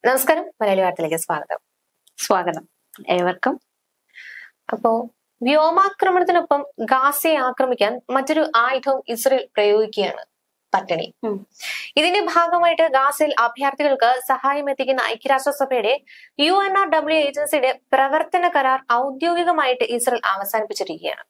നമസ്കാരം മലയാളി വാർത്തയിലേക്ക് സ്വാഗതം സ്വാഗതം ഏവർക്കും അപ്പോ വ്യോമാക്രമണത്തിനൊപ്പം ഗാസയെ ആക്രമിക്കാൻ മറ്റൊരു ആയുധം ഇസ്രയേൽ പ്രയോഗിക്കുകയാണ് പട്ടിണി ഉം. ഇതിന്റെ ഭാഗമായിട്ട് ഗാസയിൽ അഭയാർത്ഥികൾക്ക് സഹായം എത്തിക്കുന്ന ഐക്യരാഷ്ട്രസഭയുടെ യു എൻ ആർ ഡബ്ല്യു ഏജൻസിയുടെ പ്രവർത്തന കരാർ ഔദ്യോഗികമായിട്ട് ഇസ്രയേൽ അവസാനിപ്പിച്ചിരിക്കുകയാണ്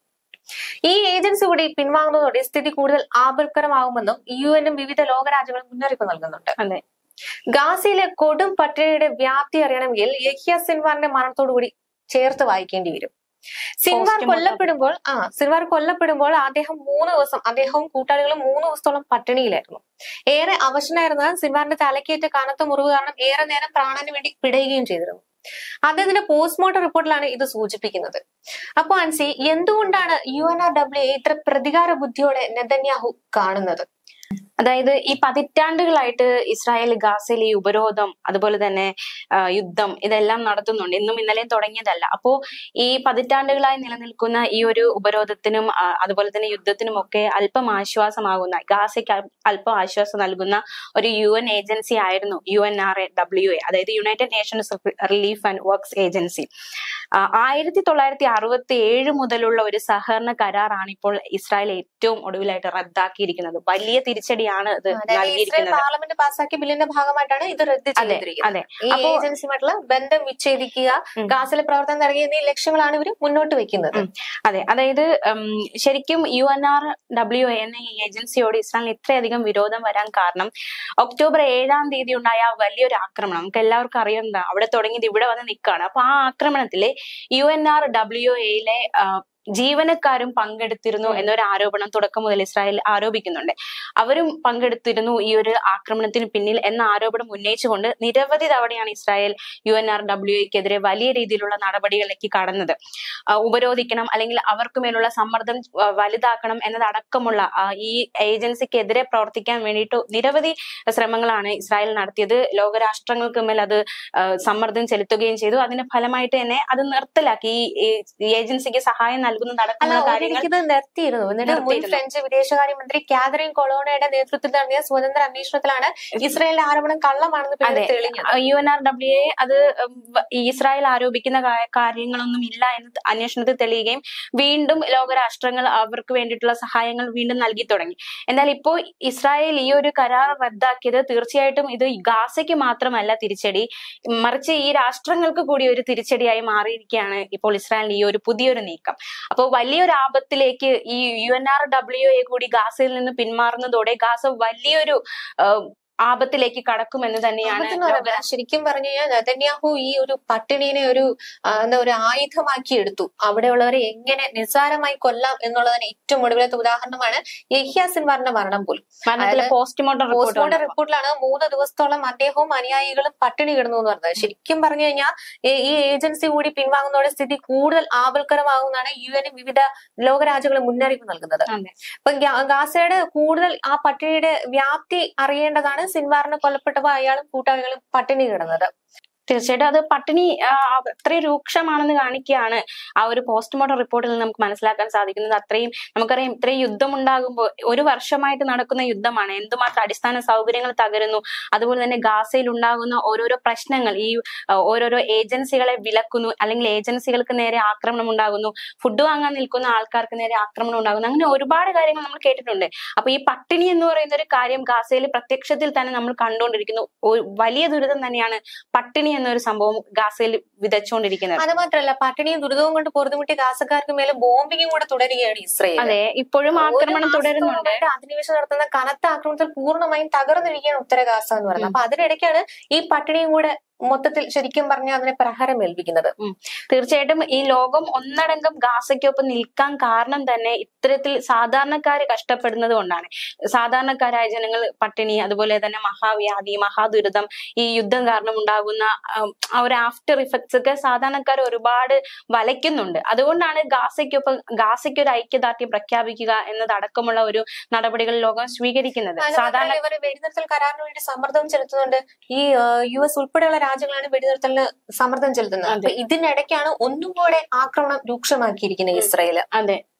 ഈ ഏജൻസി കൂടി പിൻവാങ്ങുന്നതോടെ സ്ഥിതി കൂടുതൽ ആപൽക്കരമാകുമെന്നും യു എനും വിവിധ ലോകരാജ്യങ്ങളും മുന്നറിയിപ്പ് നൽകുന്നുണ്ട് അതെ ഗാസയിലെ കൊടും പട്ടിണിയുടെ വ്യാപ്തി അറിയണമെങ്കിൽ യഹ്യ സിൻവാറിന്റെ മരണത്തോടുകൂടി ചേർത്ത് വായിക്കേണ്ടി വരും സിൻവാർ Postmortem. കൊല്ലപ്പെടുമ്പോൾ ആ സിൻവാർ കൊല്ലപ്പെടുമ്പോൾ അദ്ദേഹം മൂന്ന് ദിവസം അദ്ദേഹവും കൂട്ടാളികളും മൂന്ന് ദിവസത്തോളം പട്ടിണിയിലായിരുന്നു ഏറെ അവശനായിരുന്ന സിൻവാറിന്റെ തലക്കേറ്റ കനത്ത മുറിവ് കാരണം ഏറെ നേരം പ്രാണന് വേണ്ടി പിടയുകയും ചെയ്തിരുന്നു അദ്ദേഹത്തിന്റെ പോസ്റ്റ്മോർട്ടം റിപ്പോർട്ടിലാണ് ഇത് സൂചിപ്പിക്കുന്നത് അപ്പൊ അൻസി എന്തുകൊണ്ടാണ് യു എൻ ആർ ഡബ്ല്യു ഇത്ര പ്രതികാര ബുദ്ധിയോടെ നെതന്യാഹു കാണുന്നത് അതായത് ഈ പതിറ്റാണ്ടുകളായിട്ട് ഇസ്രായേൽ ഗാസയിൽ ഈ ഉപരോധം അതുപോലെ തന്നെ ആ, യുദ്ധം ഇതെല്ലാം നടത്തുന്നുണ്ട് ഇന്നും ഇന്നലെയും തുടങ്ങിയതല്ല അപ്പോ ഈ പതിറ്റാണ്ടുകളായി നിലനിൽക്കുന്ന ഈ ഒരു ഉപരോധത്തിനും ആ, അതുപോലെ തന്നെ യുദ്ധത്തിനും ഒക്കെ അല്പം ആശ്വാസമാകുന്ന ഗാസയ്ക്ക് അൽ- അല്പം ആശ്വാസം നൽകുന്ന ഒരു യു എൻ ഏജൻസി ആയിരുന്നു U N R A W A അതായത് United Nations relief and works agency ആയിരത്തി തൊള്ളായിരത്തി അറുപത്തി ഏഴ് മുതലുള്ള ഒരു സഹകരണ കരാറാണ് ഇപ്പോൾ ഇസ്രായേൽ ഏറ്റവും ഒടുവിലായിട്ട് റദ്ദാക്കിയിരിക്കുന്നത് വലിയ തിരിച്ചടിയാണ് ഇത് അതായത് ഇസ്രായേൽ നൽകിയിരിക്കുന്നത് പാർലമെന്റ് പാസാക്കിയ ബില്ലിന്റെ ഭാഗമായിട്ടാണ് ഇത് റദ്ദ് അതെ ചെയ്തിരിക്കുന്നത് അതെ ഈ അപ്പോ- ഏജൻസിയുമായിട്ടുള്ള ബന്ധം വിച്ഛേദിക്കുക ഉം. ഗാസിലെ പ്രവർത്തനം തടയുക എന്നീ ലക്ഷ്യങ്ങളാണ് ഇവർ മുന്നോട്ട് വെക്കുന്നത് ഉം. അതെ അതായത് ഉം, ശരിക്കും യു എൻ ആർ ഡബ്ല്യു എന്ന ഈ ഏജൻസിയോട് ഇസ്രായേലിന് ഇത്രയധികം വിരോധം വരാൻ കാരണം ഒക്ടോബർ ഏഴാം തീയതി ഉണ്ടായ ആ വലിയൊരു ആക്രമണം നമുക്ക് എല്ലാവർക്കും അറിയുന്നതാണ് അവിടെ തുടങ്ങിയത് ഇവിടെ വന്ന് നിൽക്കുകയാണ് അപ്പൊ ആ ആക്രമണത്തില് യു എൻ ആർ ഡബ്ല്യു എയിലെ ജീവനക്കാരും പങ്കെടുത്തിരുന്നു ഉം. എന്നൊരു ആരോപണം തുടക്കം മുതൽ ഇസ്രായേൽ ആരോപിക്കുന്നുണ്ട് അവരും പങ്കെടുത്തിരുന്നു ഈ ഒരു ആക്രമണത്തിന് പിന്നിൽ എന്ന ആരോപണം ഉന്നയിച്ചുകൊണ്ട് നിരവധി തവണയാണ് Israel U N R W എക്കെതിരെ വലിയ രീതിയിലുള്ള നടപടികളിലേക്ക് കടന്നത് ആ, ഉപരോധിക്കണം അല്ലെങ്കിൽ അവർക്ക് മേലുള്ള സമ്മർദ്ദം ആ, വലുതാക്കണം എന്നതടക്കമുള്ള ആ, ഈ ഏജൻസിക്കെതിരെ പ്രവർത്തിക്കാൻ വേണ്ടിയിട്ട് നിരവധി ശ്രമങ്ങളാണ് ഇസ്രായേൽ നടത്തിയത് ലോകരാഷ്ട്രങ്ങൾക്ക് മേൽ അത് ആ, സമ്മർദ്ദം ചെലുത്തുകയും ചെയ്തു അതിന്റെ ഫലമായിട്ട് തന്നെ അത് നിർത്തലാക്കി ഈ ഈ ഏജൻസിക്ക് സഹായം അല്ല നൽകുന്നതടക്കമുള്ള കാര്യങ്ങൾ ഒരിക്കലും നിർത്തിയിരുന്നു എന്നിട്ട് മുൻ നിർത്തിയിരുന്നു. ഫ്രഞ്ച് വിദേശകാര്യമന്ത്രി കാതറിൻ കൊളോണയുടെ നേതൃത്വത്തിൽ നടത്തിയ സ്വതന്ത്ര അന്വേഷണത്തിലാണ് ഇസ്രായേലിന്റെ ആരോപണം കള്ളമാണെന്ന് അതെ. പിന്നീട് തെളിഞ്ഞത് U N R W A അത് ഉം, വ- ഈ ഇസ്രായേൽ ആരോപിക്കുന്ന കാ- കാര്യങ്ങളൊന്നും ഇല്ല എന്ന് ത- അന്വേഷണത്തിൽ തെളിയുകയും വീണ്ടും ലോകരാഷ്ട്രങ്ങൾ അവർക്ക് വേണ്ടിയിട്ടുള്ള സഹായങ്ങൾ വീണ്ടും നൽകി തുടങ്ങി എന്നാൽ ഇപ്പോൾ ഇസ്രായേൽ ഈ ഒരു കരാർ റദ്ദാക്കിയത് തീർച്ചയായിട്ടും ഇത് ഗാസയ്ക്ക് മാത്രമല്ല തിരിച്ചടി മറിച്ച് ഈ രാഷ്ട്രങ്ങൾക്ക് കൂടി ഒരു തിരിച്ചടിയായി മാറിയിരിക്കുകയാണ് ഇപ്പോൾ ഇസ്രായേലിന്റെ ഈ ഒരു പുതിയൊരു നീക്കം അപ്പോൾ വലിയൊരു ആപത്തിലേക്ക് ഈ U N R W A കൂടി ഗാസയിൽ നിന്ന് പിന്മാറുന്നതോടെ ഗാസ വലിയൊരു ആ, ആപത്തിലേക്ക് കടക്കുമെന്ന് തന്നെയാണ് ആപത്തെന്ന് പറയുമ്പോൾ ലോക- ശരിക്കും പറഞ്ഞു കഴിഞ്ഞാൽ നെതന്യാഹു ഈ ഒരു പട്ടിണിനെ ഒരു ആ, എന്താ ഒരു ആയുധമാക്കി എടുത്തു അവിടെയുള്ളവരെ എങ്ങനെ നിസ്സാരമായി കൊല്ലാം എന്നുള്ളതിന് ഏറ്റവും ഒടുവിലത്തെ ഉദാഹരണമാണ് യഹ്യ സിൻവാറിന്റെ മരണം പോലും മരണത്തിലെ അതായത് പോസ്റ്റ്മോർട്ടം പോസ്റ്റ്മോർട്ടം റിപ്പോർട്ട് റിപ്പോർട്ടിലാണ് മൂന്ന് ദിവസത്തോളം അദ്ദേഹവും അനുയായികളും പട്ടിണി കിടന്നു എന്ന് പറഞ്ഞത് ശരിക്കും പറഞ്ഞു കഴിഞ്ഞാൽ ഈ ഏജൻസി കൂടി പിൻവാങ്ങുന്നതോടെ സ്ഥിതി കൂടുതൽ ആപൽക്കരമാകുമെന്നാണ് യു എനും വിവിധ ലോകരാജ്യങ്ങളും മുന്നറിയിപ്പ് നൽകുന്നത് അതെ ഇപ്പൊ ഗാ- ഗാസയുടെ കൂടുതൽ ആ പട്ടിണിയുടെ വ്യാപ്തി അറിയേണ്ടതാണ് സിൻവാറിന് കൊല്ലപ്പെട്ടപ്പോൾ അയാളും കൂട്ടാളികളും പട്ടിണി കിടന്നത് തീർച്ചയായിട്ടും അത് പട്ടിണി ആ, അത്രയും രൂക്ഷമാണെന്ന് കാണിക്കുകയാണ് ആ ഒരു പോസ്റ്റ്മോർട്ടം റിപ്പോർട്ടിൽ നിന്ന് നമുക്ക് മനസ്സിലാക്കാൻ സാധിക്കുന്നത് അത്രയും നമുക്കറിയാം ഇത്രയും യുദ്ധം ഉണ്ടാകുമ്പോൾ ഒരു വർഷമായിട്ട് നടക്കുന്ന യുദ്ധമാണ് എന്തുമാത്രം അടിസ്ഥാന സൗകര്യങ്ങൾ തകരുന്നു അതുപോലെ തന്നെ ഗാസയിൽ ഉണ്ടാകുന്ന ഓരോരോ പ്രശ്നങ്ങൾ ഈ ആ, ഓരോരോ ഏജൻസികളെ വിലക്കുന്നു അല്ലെങ്കിൽ ഏജൻസികൾക്ക് നേരെ ആക്രമണം ഉണ്ടാകുന്നു ഫുഡ് വാങ്ങാൻ നിൽക്കുന്ന ആൾക്കാർക്ക് നേരെ ആക്രമണം ഉണ്ടാകുന്നു അങ്ങനെ ഒരുപാട് കാര്യങ്ങൾ നമ്മൾ കേട്ടിട്ടുണ്ട് അപ്പൊ ഈ പട്ടിണി എന്ന് പറയുന്ന ഒരു കാര്യം ഗാസയിൽ പ്രത്യക്ഷത്തിൽ തന്നെ നമ്മൾ കണ്ടുകൊണ്ടിരിക്കുന്നു ഒരു വലിയ ദുരിതം തന്നെയാണ് പട്ടിണി എന്നൊരു സംഭവം ഗാസയിൽ വിതച്ചുകൊണ്ടിരിക്കുന്നത് അത് മാത്രമല്ല പട്ടിണിയും ദുരിതവും കൊണ്ട് പൊറുതുമുട്ടി ഗാസക്കാർക്ക് മേലെ ബോംബിങ്ങും കൂടെ തുടരുകയാണ് ഇസ്രയേൽ അതെ ഇപ്പോഴും ആക്രമണം ഒരു തുടരുന്നുണ്ട് മാസത്തോളമായിട്ട് അധിനിവേശം നടത്തുന്ന കനത്ത ആക്രമണത്തിൽ പൂർണ്ണമായും തകർന്നിരിക്കുകയാണ് ഉത്തര ഗാസ എന്ന് പറയുന്നത് അപ്പൊ അതിനിടയ്ക്കാണ് ഈ പട്ടിണിയും കൂടെ മൊത്തത്തിൽ ശരിക്കും പറഞ്ഞാൽ അതിനെ പ്രഹരം ഏൽപ്പിക്കുന്നത് തീർച്ചയായിട്ടും ഈ ലോകം ഒന്നടങ്കം ഗാസയ്ക്കൊപ്പം നിൽക്കാൻ കാരണം തന്നെ ഇത്തരത്തിൽ സാധാരണക്കാര് കഷ്ടപ്പെടുന്നത് കൊണ്ടാണ് സാധാരണക്കാരായ ജനങ്ങൾ പട്ടിണി അതുപോലെ തന്നെ മഹാവ്യാധി മഹാദുരിതം ഈ യുദ്ധം കാരണം ഉണ്ടാകുന്ന ആം, ആ ഒരു ആഫ്റ്റർ ഇഫക്ട്സ് ഒക്കെ സാധാരണക്കാർ ഒരുപാട് വലയ്ക്കുന്നുണ്ട് അതുകൊണ്ടാണ് ഗാസയ്ക്കൊപ്പം ഗാസയ്ക്ക് ഒരു ഐക്യദാർഢ്യം പ്രഖ്യാപിക്കുക എന്നതടക്കമുള്ള ഒരു നടപടികൾ ലോകം സ്വീകരിക്കുന്നത് അത് സാധാരണ മാത്രമല്ല ഇവർ വെടിനിർത്തൽ കരാറിന് വേണ്ടി സമ്മർദ്ദം ചെലുത്തുന്നുണ്ട് ഈ യു എസ് ഉൾപ്പെടെയുള്ള രാജ്യങ്ങളാണ് വെടിനിർത്തലിന് സമ്മർദ്ദം ചെലുത്തുന്നത് അതെ. അപ്പൊ ഇതിനിടയ്ക്കാണ് ഒന്നും കൂടെ ആക്രമണം രൂക്ഷമാക്കിയിരിക്കുന്നത് ഇസ്രയേല് അതെ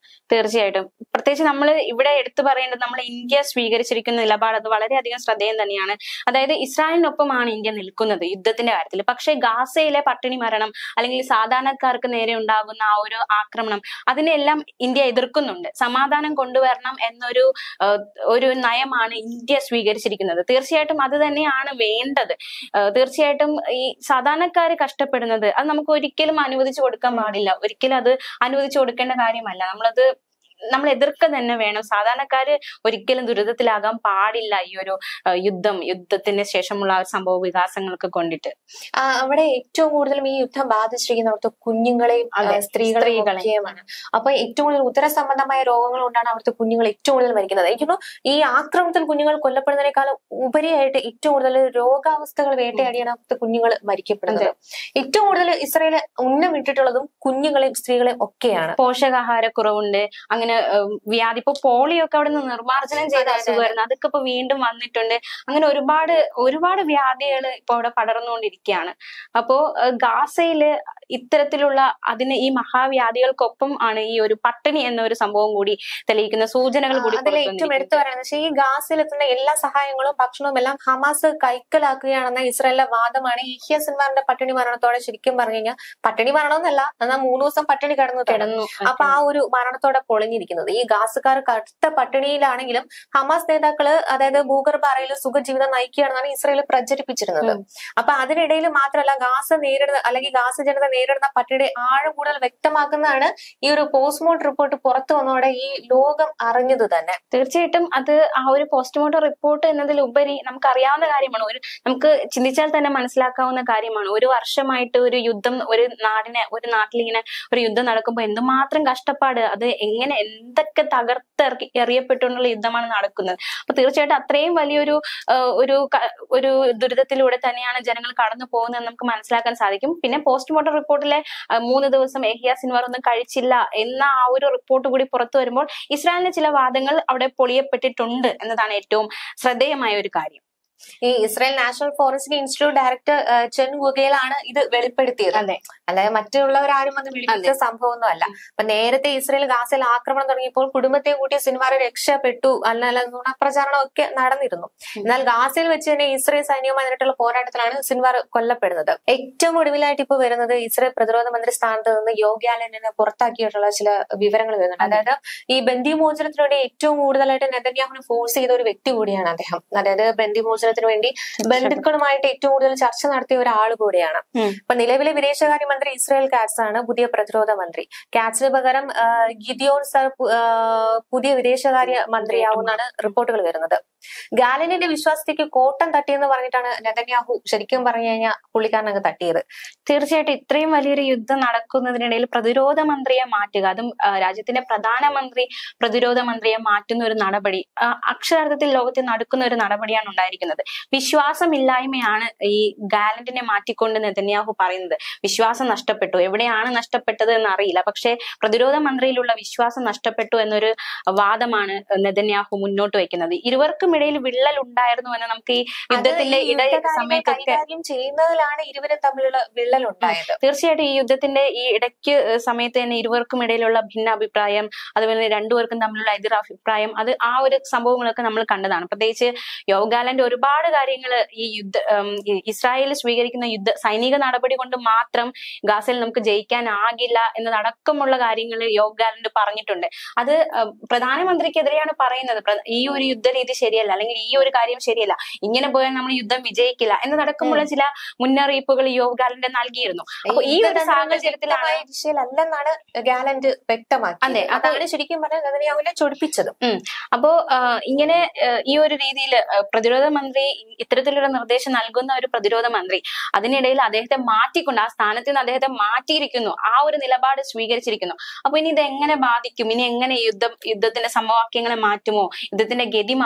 തീർച്ചയായിട്ടും പ്രത്യേകിച്ച് നമ്മൾ ഇവിടെ എടുത്തു പറയേണ്ടത് നമ്മൾ ഇന്ത്യ സ്വീകരിച്ചിരിക്കുന്ന നിലപാട് അത് വളരെയധികം ശ്രദ്ധേയം തന്നെയാണ് അതായത് ഇസ്രായേലിനൊപ്പമാണ് ഇന്ത്യ നിൽക്കുന്നത് യുദ്ധത്തിന്റെ കാര്യത്തിൽ പക്ഷേ ഗാസയിലെ പട്ടിണി മരണം അല്ലെങ്കിൽ സാധാരണക്കാർക്ക് നേരെ ഉണ്ടാകുന്ന ആ ഒരു ആക്രമണം അതിനെല്ലാം ഇന്ത്യ എതിർക്കുന്നുണ്ട് സമാധാനം കൊണ്ടുവരണം എന്നൊരു ആ, ഒരു നയമാണ് ഇന്ത്യ സ്വീകരിച്ചിരിക്കുന്നത് തീർച്ചയായിട്ടും അത് തന്നെയാണ് വേണ്ടത് ആ, തീർച്ചയായിട്ടും ഈ സാധാരണക്കാര് കഷ്ടപ്പെടുന്നത് അത് നമുക്ക് ഒരിക്കലും അനുവദിച്ചു കൊടുക്കാൻ പാടില്ല ഒരിക്കലും അത് അനുവദിച്ചു കൊടുക്കേണ്ട കാര്യമല്ല നമ്മളത് നമ്മൾ എതിർക്ക തന്നെ വേണം സാധാരണക്കാര് ഒരിക്കലും ദുരിതത്തിലാകാൻ പാടില്ല ഈ ഒരു ആ, യുദ്ധം യുദ്ധത്തിന് ശേഷമുള്ള ആ സംഭവ വികാസങ്ങൾക്ക് കൊണ്ടിട്ട് ആ, അവിടെ ഏറ്റവും കൂടുതലും ഈ യുദ്ധം ബാധിച്ചിരിക്കുന്ന അവിടുത്തെ കുഞ്ഞുങ്ങളെയും ആ, അതെ, സ്ത്രീകളെയും സ്ത്രീകളെ. ഒക്കെയുമാണ് അപ്പൊ ഏറ്റവും കൂടുതൽ ഉദര സംബന്ധമായ രോഗങ്ങൾ കൊണ്ടാണ് അവിടുത്തെ കുഞ്ഞുങ്ങൾ ഏറ്റവും കൂടുതൽ മരിക്കുന്നത് എനിക്ക് തോന്നുന്നു ഈ ആക്രമണത്തിൽ കുഞ്ഞുങ്ങൾ കൊല്ലപ്പെടുന്നതിനേക്കാളും ഉപരിയായിട്ട് ഏറ്റവും കൂടുതൽ രോഗാവസ്ഥകൾ വേട്ടയാടിയാണ് അവിടുത്തെ കുഞ്ഞുങ്ങൾ മരിക്കപ്പെടുന്നത് ഏറ്റവും കൂടുതൽ ഇസ്രയേൽ ഉന്നം ഇട്ടിട്ടുള്ളതും കുഞ്ഞുങ്ങളെയും സ്ത്രീകളെയും ഒക്കെയാണ് പോഷകാഹാരക്കുറവുണ്ട് അങ്ങനെ ഉം, വ്യാധി ഇപ്പൊ പോളിയോ ഒക്കെ അവിടെ നിന്ന് നിർമ്മാർജ്ജനം ചെയ്ത അതെ, അതെ, അസുഖമായിരുന്നു അതൊക്കെ ഇപ്പൊ വീണ്ടും വന്നിട്ടുണ്ട് അങ്ങനെ ഒരുപാട് ഒരുപാട് വ്യാധികൾ ഇപ്പൊ അവിടെ പടർന്നുകൊണ്ടിരിക്കുകയാണ് അപ്പോ ഏഹ്, ഗാസയില് ഇത്തരത്തിലുള്ള അതിന് ഈ മഹാവ്യാധികൾക്കൊപ്പം ആണ് ഈ ഒരു പട്ടിണി എന്ന ഒരു സംഭവം കൂടി തെളിയിക്കുന്ന സൂചനകൾ കൂടി അതിൽ ഏറ്റവും പുറത്തുവന്നിരിക്കുന്നത്. എടുത്തു പറയുന്നത് വെച്ചാൽ ഈ ഗാസിൽ എത്തുന്ന എല്ലാ സഹായങ്ങളും ഭക്ഷണവും എല്ലാം ഹമാസ് കൈക്കലാക്കുകയാണെന്ന ഇസ്രായേലിന്റെ വാദമാണ് ഇഹ്യ സിൻവാറിന്റെ പട്ടിണി മരണത്തോടെ ശരിക്കും പറഞ്ഞു കഴിഞ്ഞാൽ പട്ടിണി മരണമെന്നല്ല എന്നാൽ മൂന്ന് ദിവസം പട്ടിണി കിടന്നു കിടന്നു കിടന്നു അപ്പൊ ആ ഒരു മരണത്തോടെ പൊളിഞ്ഞിരിക്കുന്നത് ഈ ഗാസുകാർ കടുത്ത പട്ടിണിയിലാണെങ്കിലും ഹമാസ് നേതാക്കള് അതായത് ഭൂഗർഭ അറയിൽ സുഖജീവിതം നയിക്കുകയാണെന്നാണ് ഇസ്രായേൽ പ്രചരിപ്പിച്ചിരുന്നത് ഉം. അപ്പൊ അതിനിടയിൽ മാത്രമല്ല ഗാസ നേരിടുന്ന അല്ലെങ്കിൽ ഗാസ ജനത നേരിടുന്ന പട്ടിണിയുടെ ആഴം കൂടുതൽ വ്യക്തമാക്കുന്നതാണ് ഈ ഒരു പോസ്റ്റ്മോർട്ടം റിപ്പോർട്ട് പുറത്തു വന്നതോടെ ഈ ലോകം അറിഞ്ഞത് തന്നെ തീർച്ചയായിട്ടും അത് ആ ഒരു പോസ്റ്റ്മോർട്ടം റിപ്പോർട്ട് എന്നതിലുപരി നമുക്ക് അറിയാവുന്ന കാര്യമാണ് ഒരു നമുക്ക് ചിന്തിച്ചാൽ തന്നെ മനസ്സിലാക്കാവുന്ന കാര്യമാണ് ഒരു വർഷമായിട്ട് ഒരു യുദ്ധം ഒരു നാടിനെ ഒരു നാട്ടിലിങ്ങനെ ഒരു യുദ്ധം നടക്കുമ്പോൾ എന്തുമാത്രം കഷ്ടപ്പാട് അത് എങ്ങനെ എന്തൊക്കെ തകർത്തെറി എറിയപ്പെട്ടുകൊണ്ടുള്ള യുദ്ധമാണ് നടക്കുന്നത് അപ്പൊ തീർച്ചയായിട്ടും അത്രയും വലിയൊരു ആ, ഒരു ക- ഒരു ദുരിതത്തിലൂടെ തന്നെയാണ് ജനങ്ങൾ കടന്നു പോകുന്നത് നമുക്ക് മനസ്സിലാക്കാൻ സാധിക്കും പിന്നെ പോസ്റ്റ്മോർട്ടം റിപ്പോർട്ടിലെ ആ, മൂന്ന് ദിവസം എഹിയ സിൻവാർ ഒന്നും കഴിച്ചില്ല എന്ന ആ ഒരു റിപ്പോർട്ട് കൂടി പുറത്തു വരുമ്പോൾ ഇസ്രായേലിന്റെ ചില വാദങ്ങൾ അവിടെ പൊളിയപ്പെട്ടിട്ടുണ്ട് എന്നതാണ് ഏറ്റവും ശ്രദ്ധേയമായ ഒരു കാര്യം ഈ Israel national forensic institute director ഏഹ്, ചെൻ ഗുഗയിലാണ് ഇത് വെളിപ്പെടുത്തിയത് അതെ അല്ലാതെ മറ്റുള്ളവരാരും വന്ന് വെളിപ്പെടുത്തിയ സംഭവമൊന്നും അല്ല അപ്പൊ നേരത്തെ ഇസ്രായേൽ ഗാസയിൽ ആക്രമണം തുടങ്ങിയപ്പോൾ കുടുംബത്തെ കൂട്ടി സിൻവാർ രക്ഷപ്പെട്ടു അല്ല നുണപ്രചാരണം ഒക്കെ നടന്നിരുന്നു എന്നാൽ ഗാസയിൽ വെച്ച് തന്നെ ഇസ്രായേൽ സൈന്യവുമായി നേരിട്ടുള്ള പോരാട്ടത്തിലാണ് സിൻവാർ കൊല്ലപ്പെടുന്നത് ഏറ്റവും ഒടുവിലായിട്ട് ഇപ്പൊ വരുന്നത് ഇസ്രായേൽ പ്രതിരോധ മന്ത്രി സ്ഥാനത്ത് നിന്ന് യോഗാലനെ പുറത്താക്കിയിട്ടുള്ള ചില വിവരങ്ങൾ വരുന്നുണ്ട് അതായത് ഈ ബന്ദിമോചനത്തിനു വേണ്ടി ഏറ്റവും കൂടുതലായിട്ട് നെതന്യാഹുവിനെ ഫോഴ്സ് ചെയ്ത ഒരു വ്യക്തി കൂടിയാണ് അദ്ദേഹം അതായത് ബന്ദിമോചനത്തിന് വേണ്ടി ബന്ധുക്കളുമായിട്ട് ഏറ്റവും കൂടുതൽ ചർച്ച നടത്തിയ ഒരാൾ കൂടിയാണ് ഉം. അപ്പൊ നിലവിലെ വിദേശകാര്യമന്ത്രി ഇസ്രായേൽ കാറ്റ്സ് ആണ് പുതിയ പ്രതിരോധ മന്ത്രി കാറ്റ്സിന് പകരം ആ, ഗിദിയോൺ സർ പു- ആ, പുതിയ വിദേശകാര്യ മന്ത്രിയാവുന്നാണ് റിപ്പോർട്ടുകൾ വരുന്നത് ഗാലനിന്റെ വിശ്വാസത്തേക്ക് കോട്ടം തട്ടിയെന്ന് പറഞ്ഞിട്ടാണ് നെതന്യാഹു ശരിക്കും പറഞ്ഞു കഴിഞ്ഞാൽ പുള്ളിക്കാരനങ്ങ് തട്ടിയത് തീർച്ചയായിട്ടും ഇത്രയും വലിയൊരു യുദ്ധം നടക്കുന്നതിനിടയിൽ പ്രതിരോധ മന്ത്രിയെ മാറ്റുക അതും ആ, രാജ്യത്തിന്റെ പ്രധാനമന്ത്രി പ്രതിരോധ മന്ത്രിയെ മാറ്റുന്ന ഒരു നടപടി ആ, അക്ഷരാർത്ഥത്തിൽ ലോകത്തിൽ നടക്കുന്ന ഒരു നടപടിയാണ് ഉണ്ടായിരിക്കുന്നത് വിശ്വാസമില്ലായ്മയാണ് ഈ ഗാലന്റിനെ മാറ്റിക്കൊണ്ട് നെതന്യാഹു പറയുന്നത് വിശ്വാസം നഷ്ടപ്പെട്ടു എവിടെയാണ് നഷ്ടപ്പെട്ടത് എന്ന് അറിയില്ല പക്ഷേ പ്രതിരോധ മന്ത്രിയിലുള്ള വിശ്വാസം നഷ്ടപ്പെട്ടു എന്നൊരു വാദമാണ് നെതന്യാഹു മുന്നോട്ട് വയ്ക്കുന്നത് ഇരുവർക്കും ഇടയിൽ വിള്ളൽ ഉണ്ടായിരുന്നു എന്ന് നമുക്ക് ഈ യുദ്ധത്തിന്റെ അത് ഈ ഇട യുദ്ധകാര്യങ്ങൾ സമയത്തൊക്കെ കൈകാര്യം ചെയ്യുന്നതിലാണ് ഇരുവരും തമ്മിലുള്ള വിള്ളൽ ഉണ്ടായത് തീർച്ചയായിട്ടും ഈ യുദ്ധത്തിന്റെ ഈ ഇടയ്ക്ക് ഏഹ് സമയത്ത് തന്നെ ഇരുവർക്കും ഇടയിലുള്ള ഭിന്നാഭിപ്രായം അതുപോലെ തന്നെ രണ്ടുപേർക്കും തമ്മിലുള്ള എതിരഭിപ്രായം അത് ആ ഒരു സംഭവങ്ങളൊക്കെ നമ്മൾ കണ്ടതാണ് പ്രത്യേകിച്ച് യോഗാലന്റെ ഒരുപാട് കാര്യങ്ങൾ ഈ യുദ്ധ ഉം, ഈ ഇസ്രായേൽ സ്വീകരിക്കുന്ന യുദ്ധ സൈനിക നടപടി കൊണ്ട് മാത്രം ഗാസയിൽ നമുക്ക് ജയിക്കാനാകില്ല എന്നതടക്കമുള്ള കാര്യങ്ങൾ യോഗാലന്റ് പറഞ്ഞിട്ടുണ്ട് അത് ഉം, പ്രധാനമന്ത്രിക്കെതിരെയാണ് പറയുന്നത് പ്ര- ഈ ഒരു യുദ്ധ രീതി ശരിയല്ല അല്ലെങ്കിൽ ഈ ഒരു കാര്യം ശരിയല്ല ഇങ്ങനെ പോയാൽ നമ്മൾ യുദ്ധം വിജയിക്കില്ല എന്നതടക്കമുള്ള ചില മുന്നറിയിപ്പുകൾ യോഗാലന്റ് നൽകിയിരുന്നു അപ്പൊ ഈ ഒരു യുദ്ധതന്ത്രങ്ങൾ സാഹചര്യത്തിലാണ് വ്യക്തമായ ദിശയിലല്ലെന്നാണ് ഗാലന്റ് വ്യക്തമാക്കിയത് അതെ, അപ്പൊ- അതാണ് ശരിക്കും പറഞ്ഞാൽ നെതന്യാഹുവിനെ ചൊടിപ്പിച്ചത് അപ്പോ ആ, ഇങ്ങനെ ആ, ഈ ഒരു രീതിയിൽ പ്രതിരോധ മന്ത്രി ഇത്തരത്തിലൊരു നിർദ്ദേശം നൽകുന്ന ഒരു പ്രതിരോധ മന്ത്രി അതിനിടയിൽ അദ്ദേഹത്തെ മാറ്റിക്കൊണ്ട് ആ സ്ഥാനത്ത് നിന്ന് അദ്ദേഹത്തെ മാറ്റിയിരിക്കുന്നു ആ ഒരു നിലപാട് സ്വീകരിച്ചിരിക്കുന്നു അപ്പൊ ഇനി ഇത് എങ്ങനെ ബാധിക്കും ഇനി എങ്ങനെ ഈ യുദ്ധം യുദ്ധത്തിന്റെ സമവാക്യങ്ങളെ മാറ്റുമോ യുദ്ധത്തിന്റെ ഗതി മാറുമോ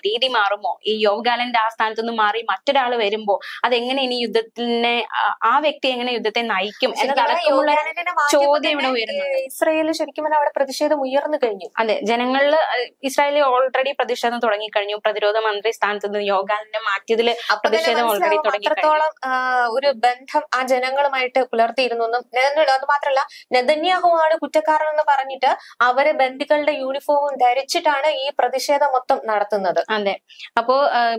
രീതി മാറുമോ ഈ യോവ്ഗാലന്റെ ആ സ്ഥാനത്ത് നിന്ന് മാറി മറ്റൊരാൾ വരുമ്പോ അതെങ്ങനെ ഇനി യുദ്ധത്തിനെ ആ- ആ വ്യക്തി എങ്ങനെ യുദ്ധത്തെ നയിക്കും എന്നതടക്കമുള്ള യോഗാനന്ദനെ മാറ്റിയപ്പോൾ ചോദ്യം ഇവിടെ തന്നെ, ഉയരുന്നുണ്ട്. ഏഹ്, ഇസ്രയേലിൽ ശരിക്കും പറഞ്ഞാൽ അവിടെ പ്രതിഷേധം ഉയർന്നു കഴിഞ്ഞു അതെ ജനങ്ങളിൽ ഇസ്രായേലിൽ ഓൾറെഡി പ്രതിഷേധം തുടങ്ങിക്കഴിഞ്ഞു പ്രതിരോധ മന്ത്രി സ്ഥാനത്ത് നിന്ന് യോഗാലിനെ മാറ്റിയതിൽ അപ്പൊ തന്നെ പ്രതിഷേധം already മനസ്സിലാവും തുടങ്ങിക്കഴിഞ്ഞു. അത്രത്തോളം ആ, ഒരു ബന്ധം ആ ജനങ്ങളുമായിട്ട് പുലർത്തിയിരുന്നു എന്നും നെതന്യ- അത് മാത്രമല്ല നെതന്യാഹു ആണ് കുറ്റക്കാരൻ എന്ന് പറഞ്ഞിട്ട് അവര് ബന്ദികളുടെ യൂണിഫോമും ധരിച്ചിട്ടാണ് ഈ പ്രതിഷേധം മൊത്തം നടത്തുന്നത് അതെ അപ്പോ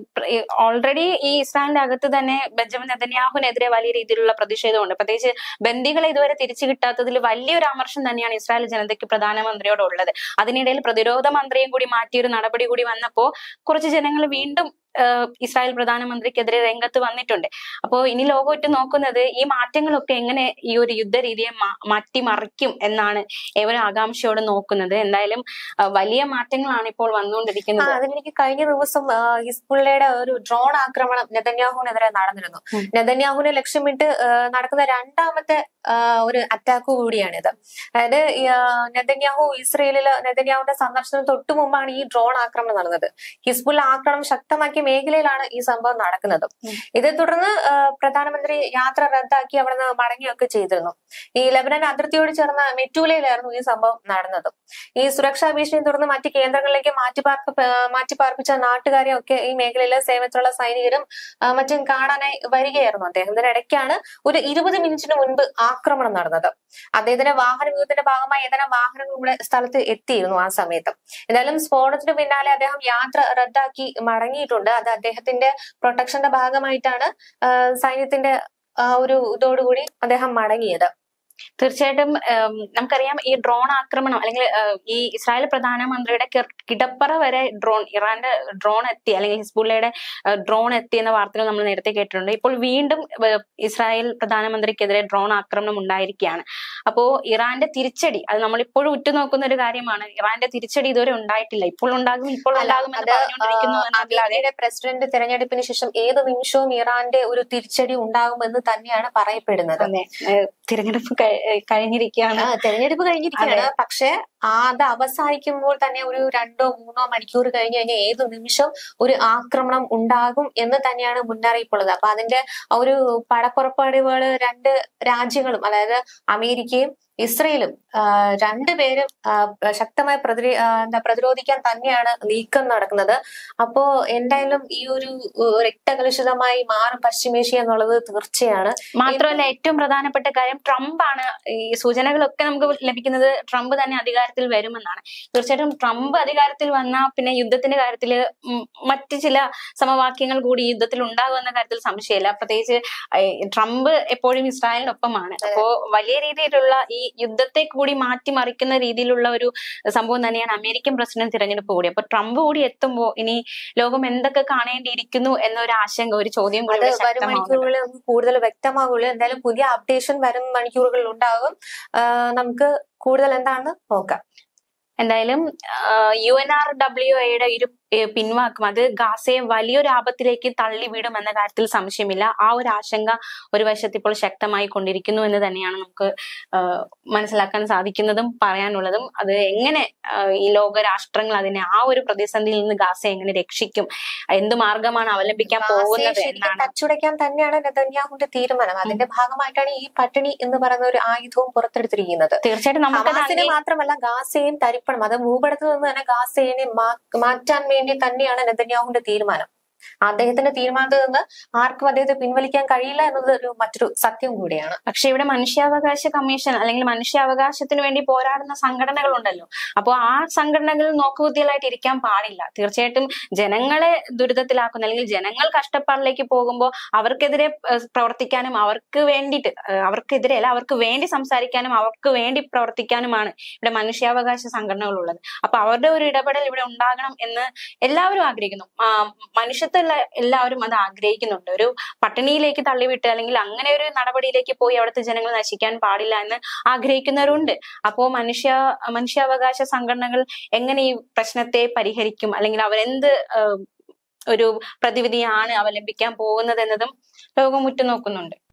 ഓൾറെഡി ഈ ഇസ്രായേലിന്റെ അകത്ത് തന്നെ ബെഞ്ചമിൻ നെതന്യാഹുവിനെതിരെ വലിയ രീതിയിലുള്ള പ്രതിഷേധമുണ്ട് പ്രത്യേകിച്ച് ബന്ദികളെ ഇതുവരെ തിരിച്ചു കിട്ടാത്തതിൽ വലിയൊരു അമർഷം തന്നെയാണ് ഇസ്രായേൽ ജനതയ്ക്ക് പ്രധാനമന്ത്രിയോട് ഉള്ളത് അതിനിടയിൽ പ്രതിരോധ മന്ത്രിയും കൂടി മാറ്റിയൊരു നടപടി കൂടി വന്നപ്പോ കുറച്ച് ജനങ്ങൾ വീണ്ടും ആഹ് ഇസ്രായേൽ പ്രധാനമന്ത്രിക്കെതിരെ രംഗത്ത് വന്നിട്ടുണ്ട് അപ്പോ ഇനി ലോകം ഉറ്റു നോക്കുന്നത് ഈ മാറ്റങ്ങളൊക്കെ എങ്ങനെ ഈ ഒരു യുദ്ധ രീതിയെ മാ- മാറ്റിമറിക്കും എന്നാണ് ഏവരും ആകാംക്ഷയോടെ നോക്കുന്നത് എന്തായാലും ആഹ് വലിയ മാറ്റങ്ങളാണ് ഇപ്പോൾ ആ വന്നുകൊണ്ടിരിക്കുന്നത് അതിനെനിക്ക് കഴിഞ്ഞ ദിവസം ആ, ഹിസ്ബുള്ളയുടെ ഒരു ഡ്രോൺ ആക്രമണം നെതന്യാഹുവിനെതിരെ നടന്നിരുന്നു ഉം. നെതന്യാഹുവിനെ ലക്ഷ്യമിട്ട് ആ, നടക്കുന്ന രണ്ടാമത്തെ ആ, ഒരു അറ്റാക്ക് കൂടിയാണിത് അതായത് ഈ, ആ, നെതന്യാഹു ഇസ്രയേലില് നെതന്യാഹുവിന്റെ സന്ദർശനം തൊട്ടു മുമ്പാണ് ഈ ഡ്രോൺ ആക്രമണം നടന്നത് ഹിസ്ബുള്ള ആക്രമണം ശക്തമാക്കിയ മേഖലയിലാണ് ഈ സംഭവം നടക്കുന്നത് ഉം. ഇതേ തുടർന്ന് ആ, പ്രധാനമന്ത്രി യാത്ര റദ്ദാക്കി അവിടെ നിന്ന് മടങ്ങിയൊക്കെ ചെയ്തിരുന്നു ഈ ലബനൻ അതിർത്തിയോട് ചേർന്ന മെറ്റൂലയിലായിരുന്നു ഈ സംഭവം നടന്നത് ഈ സുരക്ഷാ ഭീഷണിയെ തുടർന്ന് മറ്റ് കേന്ദ്രങ്ങളിലേക്ക് മാറ്റിപ്പാർപ്പ മാറ്റിപ്പാർപ്പിച്ച നാട്ടുകാരെ ഒക്കെ ഈ മേഖലയിലെ സേവനത്തിലുള്ള സൈനികരും ആ, മറ്റും കാണാനായി വരികയായിരുന്നു അദ്ദേഹം ഇതിനിടയ്ക്കാണ് ഒരു ഇരുപത് മിനിറ്റിന് മുൻപ് ആക്രമണം നടന്നത് അദ്ദേഹത്തിന്റെ വാഹന വ്യൂഹത്തിന്റെ ഭാഗമായി ഏതാനും വാഹനങ്ങൾ ഇവിടെ സ്ഥലത്ത് എത്തിയിരുന്നു ആ സമയത്ത് എന്തായാലും സ്ഫോടനത്തിന് പിന്നാലെ അദ്ദേഹം യാത്ര റദ്ദാക്കി മടങ്ങിയിട്ടുണ്ട് അത് അദ്ദേഹത്തിന്റെ പ്രൊട്ടക്ഷന്റെ ഭാഗമായിട്ടാണ് ആ, സൈന്യത്തിന്റെ ആ ഒരു ഇതോടുകൂടി അദ്ദേഹം മടങ്ങിയത് തീർച്ചയായിട്ടും ഉം, നമുക്കറിയാം ഈ ഡ്രോൺ ആക്രമണം അല്ലെങ്കിൽ ഏഹ്, ഈ ഇസ്രായേൽ പ്രധാനമന്ത്രിയുടെ കിർ- കിടപ്പറ വരെ ഡ്രോൺ ഇറാന്റെ ഡ്രോൺ എത്തി അല്ലെങ്കിൽ ഹിസ്ബുള്ളയുടെ ഡ്രോൺ എത്തി എന്ന വാർത്തകൾ നമ്മൾ നേരത്തെ കേട്ടിട്ടുണ്ട് ഇപ്പോൾ വീണ്ടും ഏഹ്, ഇസ്രായേൽ പ്രധാനമന്ത്രിക്കെതിരെ ഡ്രോൺ ആക്രമണം ഉണ്ടായിരിക്കുകയാണ് അപ്പോ ഇറാന്റെ തിരിച്ചടി അത് നമ്മൾ ഇപ്പോഴും ഉറ്റുനോക്കുന്ന ഒരു കാര്യമാണ് ഇറാന്റെ തിരിച്ചടി ഇതുവരെ ഉണ്ടായിട്ടില്ല ഇപ്പോൾ ഉണ്ടാകും ഇപ്പോൾ അല്ല, ഉണ്ടാകും എന്ന് അത് പറഞ്ഞുകൊണ്ടിരിക്കുന്നു എന്നല്ലാതെ അമേരിക്കയുടെ പ്രസിഡന്റ് തെരഞ്ഞെടുപ്പിന് ശേഷം ഏത് നിമിഷവും ഇറാന്റെ ഒരു തിരിച്ചടി ഉണ്ടാകുമെന്ന് തന്നെയാണ് പറയപ്പെടുന്നത് അതെ ഏഹ്, തിരഞ്ഞെടുപ്പ് കഴി- ഏഹ്, കഴിഞ്ഞിരിക്കുകയാണ് ആ, തെരഞ്ഞെടുപ്പ് കഴിഞ്ഞിരിക്കുകയാണ് പക്ഷെ ആ അത് അവസാനിക്കുമ്പോൾ തന്നെ ഒരു രണ്ടോ മൂന്നോ മണിക്കൂർ കഴിഞ്ഞ് കഴിഞ്ഞാൽ ഏത് നിമിഷം ഒരു ആക്രമണം ഉണ്ടാകും എന്ന് തന്നെയാണ് മുന്നറിയിപ്പുള്ളത് അപ്പൊ അതിന്റെ ആ ഒരു പടപ്പുറപ്പാടുകൾ രണ്ട് രാജ്യങ്ങളും അതായത് അമേരിക്കയും ഇസ്രയേലും ആ, രണ്ടുപേരും ആ, ശക്തമായി പ്രതിരി ആ, എന്താ പ്രതിരോധിക്കാൻ തന്നെയാണ് നീക്കം നടക്കുന്നത് അപ്പോ എന്തായാലും ഈ ഒരു ഏഹ്, രക്തകലുഷിതമായി മാറും പശ്ചിമേഷ്യ എന്നുള്ളത് തീർച്ചയാണ് മാത്രമല്ല ഏറ്റവും പ്രധാനപ്പെട്ട കാര്യം ട്രംപ് ആണ് ഈ സൂചനകളൊക്കെ നമുക്ക് ലഭിക്കുന്നത് ട്രംപ് തന്നെ അധികാരത്തിൽ വരുമെന്നാണ് തീർച്ചയായിട്ടും ട്രംപ് അധികാരത്തിൽ വന്നാൽ പിന്നെ യുദ്ധത്തിന്റെ കാര്യത്തിൽ മറ്റ് ചില സമവാക്യങ്ങൾ കൂടി ഈ യുദ്ധത്തിൽ ഉണ്ടാകുമെന്ന കാര്യത്തിൽ സംശയമില്ല പ്രത്യേകിച്ച് ഏഹ്, ട്രംപ് എപ്പോഴും ഇസ്രായേലിനൊപ്പമാണ് അപ്പോ വലിയ രീതിയിലുള്ള ഈ യുദ്ധത്തെ കൂടി മാറ്റിമറിക്കുന്ന രീതിയിലുള്ള ഒരു സംഭവം തന്നെയാണ് അമേരിക്കൻ പ്രസിഡന്റ് തിരഞ്ഞെടുപ്പ് കൂടി അപ്പൊ ട്രംപ് കൂടി എത്തുമ്പോൾ ഇനി ലോകം എന്തൊക്കെ കാണേണ്ടിയിരിക്കുന്നു എന്നൊരു ആശങ്ക ഒരു ചോദ്യം കൂടി അത് ഇവിടെ വരും ശക്തമാവുന്നുണ്ട് മണിക്കൂറുകളിൽ നമുക്ക് കൂടുതൽ വ്യക്തമാകുള്ളൂ എന്തായാലും പുതിയ അപ്ഡേഷൻ വരും മണിക്കൂറുകളിൽ ഉണ്ടാകും ആ, നമുക്ക് കൂടുതൽ എന്താണെന്ന് നോക്കാം എന്തായാലും യു എൻ ആർ ഡബ്ല്യു എയുടെ ഒരു ഏഹ്, പിൻവാക്കും അത് ഗാസയെ വലിയൊരു ആപത്തിലേക്ക് തള്ളിവിടും എന്ന കാര്യത്തിൽ സംശയമില്ല ആ ഒരു ആശങ്ക ഒരു വശത്ത് ഇപ്പോൾ ശക്തമായി കൊണ്ടിരിക്കുന്നു എന്ന് തന്നെയാണ് നമുക്ക് ആഹ്, മനസ്സിലാക്കാൻ സാധിക്കുന്നതും പറയാനുള്ളതും അത് എങ്ങനെ ആഹ്, ഈ ലോക രാഷ്ട്രങ്ങൾ അതിനെ ആ ഒരു പ്രതിസന്ധിയിൽ നിന്ന് ഗാസയെ എങ്ങനെ രക്ഷിക്കും എന്ത് മാർഗമാണ് അവലംബിക്കാൻ ഗാസയെ പോകുന്നത് ശരിക്കും എന്നാണ് തച്ചുടയ്ക്കാൻ തന്നെയാണ് നെതന്യാഹുവിന്റെ തീരുമാനം അതിന്റെ ഭാഗമായിട്ടാണ് ഈ പട്ടിണി എന്ന് പറയുന്ന ഒരു ആയുധവും പുറത്തെടുത്തിരിക്കുന്നത് തീർച്ചയായിട്ടും നമുക്കത് ഹമാസിനെ അങ്ങേ- മാത്രമല്ല ഗാസയും തരിപ്പണം അത് ഭൂപടത്തിൽ നിന്ന് തന്നെ ഗാസയെ മാ- മാറ്റാൻ വേണ്ടി തന്നെയാണ് നെതന്യാഹുവിന്റെ തീരുമാനം അദ്ദേഹത്തിന്റെ തീരുമാനത്തിൽ നിന്ന് ആർക്കും അദ്ദേഹത്തെ പിൻവലിക്കാൻ കഴിയില്ല എന്നത് ഒരു മറ്റൊരു സത്യം കൂടിയാണ് പക്ഷെ ഇവിടെ മനുഷ്യാവകാശ കമ്മീഷൻ അല്ലെങ്കിൽ മനുഷ്യാവകാശത്തിന് വേണ്ടി പോരാടുന്ന സംഘടനകളുണ്ടല്ലോ അപ്പോൾ ആ സംഘടനകൾ നോക്കുകുത്തികളായിട്ട് ഇരിക്കാൻ പാടില്ല തീർച്ചയായിട്ടും ജനങ്ങളെ ദുരിതത്തിലാക്കുന്ന അല്ലെങ്കിൽ ജനങ്ങൾ കഷ്ടപ്പാടിലേക്ക് പോകുമ്പോൾ അവർക്കെതിരെ ഏഹ്, പ്രവർത്തിക്കാനും അവർക്ക് വേണ്ടിയിട്ട് ഏഹ്, അവർക്കെതിരെ അല്ല അവർക്ക് വേണ്ടി സംസാരിക്കാനും അവർക്ക് വേണ്ടി പ്രവർത്തിക്കാനുമാണ് ഇവിടെ മനുഷ്യാവകാശ സംഘടനകളുള്ളത് അപ്പൊ അവരുടെ ഒരു ഇടപെടൽ ഇവിടെ ഉണ്ടാകണം എന്ന് എല്ലാവരും ആഗ്രഹിക്കുന്നു ആ, മനുഷ്യത്വമുള്ള എല്ലാവരും അത് ആഗ്രഹിക്കുന്നുണ്ട് ഒരു പട്ടിണിയിലേക്ക് തള്ളിവിട്ട് അല്ലെങ്കിൽ അങ്ങനെ ഒരു നടപടിയിലേക്ക് പോയി അവിടുത്തെ ജനങ്ങൾ നശിക്കാൻ പാടില്ല എന്ന് ആഗ്രഹിക്കുന്നവരുണ്ട് അപ്പോ മനുഷ്യ മനുഷ്യാവകാശ സംഘടനകൾ എങ്ങനെ ഈ പ്രശ്നത്തെ പരിഹരിക്കും അല്ലെങ്കിൽ അവരെന്ത് ഏഹ്, ഒരു പ്രതിവിധിയാണ് അവലംബിക്കാൻ പോകുന്നത് എന്നതും ലോകം ഉറ്റുനോക്കുന്നുണ്ട്